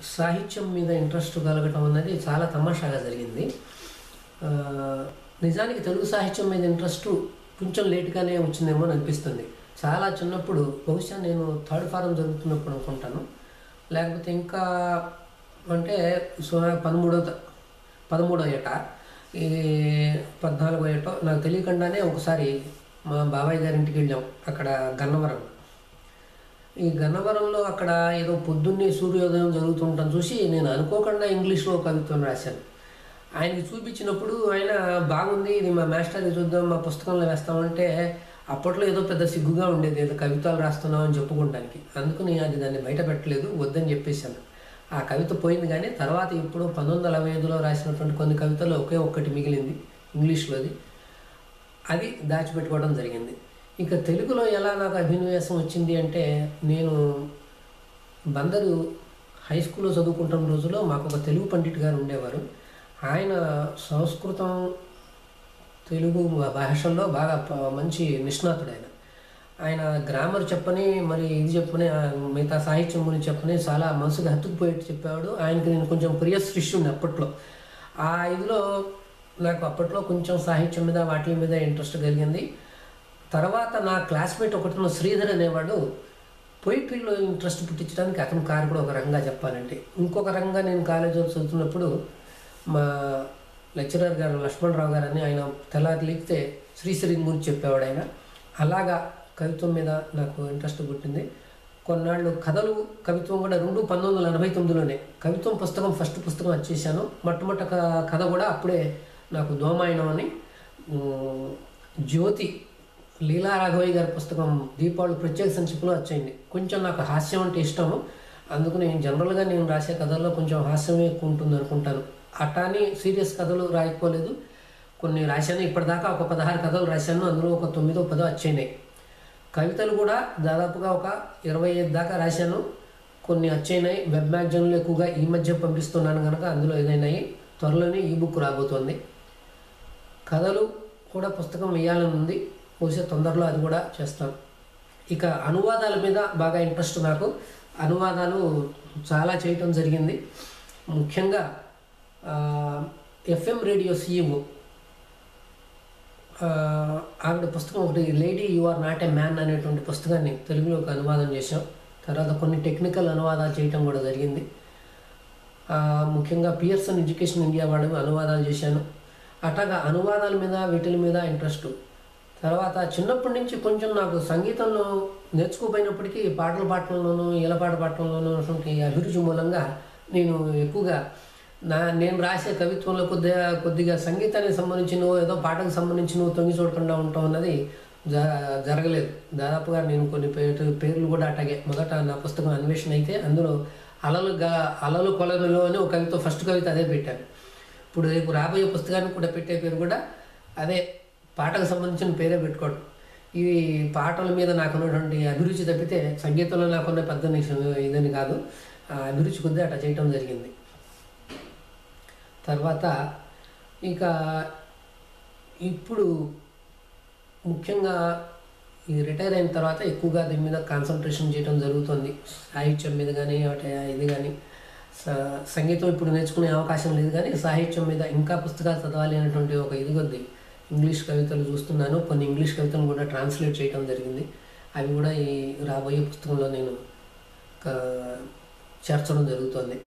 సాహిత్యం మీద ఇంట్రెస్ట్ కలగటం అన్నది చాలా తమాషాగా జరిగింది ఆ, నిజానికి తెలుగు సాహిత్యం మీద ఇంట్రెస్ట్ కొంచెం లేట్గానే వచ్చిందేమో అని అనిపిస్తుంది చాలా చిన్నప్పుడు బహుశా నేను థర్డ్ ఫారం జరుగుతున్నప్పుడు అనుకుంటాను లేకపోతే ఇంకా అంటే సుమారు పదమూడో త- పదమూడో ఏట ఈ పద్నాలుగో ఏటో నాకు తెలియకుండానే ఒకసారి మా బాబాయ్ గారింటికి వెళ్ళాం అక్కడ గన్నవరం ఈ గన్నవరంలో అక్కడ ఏదో పొద్దున్నే సూర్యోదయం జరుగుతుంటాం చూసి నేను అనుకోకుండా ఇంగ్లీష్లో కవిత్వం రాశాను ఆయనకి చూపించినప్పుడు ఆయన బాగుంది ఇది మా మాస్టర్కి చూద్దాం మా పుస్తకంలో వేస్తామంటే అప్పట్లో ఏదో పెద్ద సిగ్గుగా ఉండేది ఏదో కవితలు రాస్తున్నాం అని చెప్పుకోవడానికి అందుకని అది దాన్ని బయట పెట్టలేదు వద్దని చెప్పేశాను ఆ కవిత పోయింది కానీ తర్వాత ఇప్పుడు పంతొమ్మిది వందల అరవై ఐదులో రాసినటువంటి కొన్ని కవితలు ఒకే ఒక్కటి మిగిలింది ఇంగ్లీష్లోది అది దాచిపెట్టుకోవడం జరిగింది ఇక తెలుగులో ఎలా నాకు అభినవేశం వచ్చింది అంటే నేను బందరు హై స్కూల్లో చదువుకుంటున్న రోజుల్లో మాకు ఒక తెలుగు పండిట్ గారు ఉండేవారు ఆయన సంస్కృతం తెలుగు భాషల్లో బాగా ప- మంచి నిష్ణాతుడు ఆయన ఆయన గ్రామర్ చెప్పని మరి ఇది చెప్పని ఆ మిగతా సాహిత్యం గురించి చెప్పని చాలా మనసుకు హత్తుకుపోయేట్టు చెప్పేవాడు ఆయనకి నేను కొంచెం ప్రియ శిష్యుని అప్పట్లో ఆ ఇదిలో నాకు అప్పట్లో కొంచెం సాహిత్యం మీద వాటి మీద ఇంట్రెస్ట్ కలిగింది తర్వాత నా క్లాస్మేట్ ఒకటిన శ్రీధర్ అనేవాడు పొయిటరీలో ఇంట్రెస్ట్ పుట్టించడానికి అతని కారు కూడా ఒక రకంగా చెప్పాలంటే ఇంకొక రకంగా నేను కాలేజీలో చదువుతున్నప్పుడు మా లెక్చరర్ గారు లక్ష్మణరావు గారు అని ఆయన తెల్లారి లేపితే శ్రీశ్రీ గురించి చెప్పేవాడు ఆయన అలాగా కవిత్వం మీద నాకు ఇంట్రెస్ట్ పుట్టింది కొన్నాళ్ళు కథలు కవిత్వం కూడా రెండు పంతొమ్మిది వందల ఎనభై తొమ్మిదిలోనే కవిత్వం పుస్తకం ఫస్ట్ పుస్తకం వచ్చేసాను మొట్టమొదటి క- కథ కూడా అప్పుడే నాకు దోమాయనం అని ఉమ్, జ్యోతి లీలా రాఘవయ్య గారి పుస్తకం దీపావళి ప్రత్యేక సంచికలో వచ్చింది కొంచెం నాకు హాస్యం అంటే ఇష్టము అందుకని జనరల్గా నేను రాసే కథల్లో కొంచెం హాస్యమే ఎక్కువ ఉంటుంది అనుకుంటాను అటాని సీరియస్ కథలు రాయకపోలేదు కొన్ని రాశాను ఇప్పటిదాకా ఒక పదహారు కథలు రాశాను అందులో ఒక తొమ్మిదో పదో వచ్చాయినాయి కవితలు కూడా దాదాపుగా ఒక ఇరవై ఐదు దాకా రాశాను కొన్ని వచ్చాయినాయి వెబ్ మ్యాగజైన్లు ఎక్కువగా ఈ మధ్య పంపిస్తున్నాను కనుక అందులో ఏదైనాయి త్వరలోనే ఈ బుక్ రాబోతోంది కథలు కూడా పుస్తకం వేయాలని ఉంది బహుశా తొందరలో అది కూడా చేస్తాను ఇక అనువాదాల మీద బాగా ఇంట్రెస్ట్ నాకు అనువాదాలు చాలా చేయటం జరిగింది ముఖ్యంగా ఎఫ్ఎం రేడియో సీఈఓ ఆవిడ పుస్తకం ఒకటి lady you are not a man అనేటువంటి పుస్తకాన్ని తెలుగులోకి అనువాదం చేశాం తర్వాత కొన్ని టెక్నికల్ అనువాదాలు చేయటం కూడా జరిగింది ఆ, ముఖ్యంగా పియర్సన్ ఎడ్యుకేషన్ ఇండియా వాడు అనువాదాలు చేశాను అట్లాగా అనువాదాల మీద వీటి మీద ఇంట్రెస్ట్ తర్వాత చిన్నప్పటి నుంచి కొంచెం నాకు సంగీతంలో నేర్చుకోపోయినప్పటికీ పాటలు పాడటంలోనూ ఈలపాట పాడటంలోనూ అటువంటి అభిరుచి మూలంగా నేను ఎక్కువగా నా నేను రాసే కవిత్వంలో కొద్దిగా కొద్దిగా సంగీతానికి సంబంధించిన ఏదో పాటకు సంబంధించిన తొంగి చూడకుండా ఉండటం అన్నది జ జరగలేదు దాదాపుగా నేను కొన్ని పేరు పేర్లు కూడా అట్లాగే మొదట నా పుస్తకం అన్వేషణ అయితే అందులో అలలు గా అలలు కొలనులో అని ఒక కవిత ఫస్ట్ కవిత అదే పెట్టాను ఇప్పుడు రేపు రాబోయే పుస్తకానికి కూడా పెట్టే పేరు కూడా అదే పాటకు సంబంధించిన పేరే పెట్టుకోవడం ఇవి పాటల మీద నాకు ఉన్నటువంటి అభిరుచి తప్పితే సంగీతంలో నాకున్న పెద్ద నిష- ఇదని కాదు ఆ అభిరుచి కొద్దీ అట్లా చేయటం జరిగింది తర్వాత ఇక ఇప్పుడు ముఖ్యంగా ఈ రిటైర్ అయిన తర్వాత ఎక్కువగా దీని మీద కాన్సన్ట్రేషన్ చేయడం జరుగుతుంది సాహిత్యం మీద కానీ అటే ఇది కానీ స- సంగీతం ఇప్పుడు నేర్చుకునే అవకాశం లేదు కానీ సాహిత్యం మీద ఇంకా పుస్తకాలు చదవాలి అనేటువంటి ఒక ఇది కొద్ది ఇంగ్లీష్ కవితలు చూస్తున్నాను కొన్ని ఇంగ్లీష్ కవితలు కూడా ట్రాన్స్లేట్ చేయడం జరిగింది అవి కూడా ఈ రాబోయే పుస్తకంలో నేను క- చేర్చడం జరుగుతుంది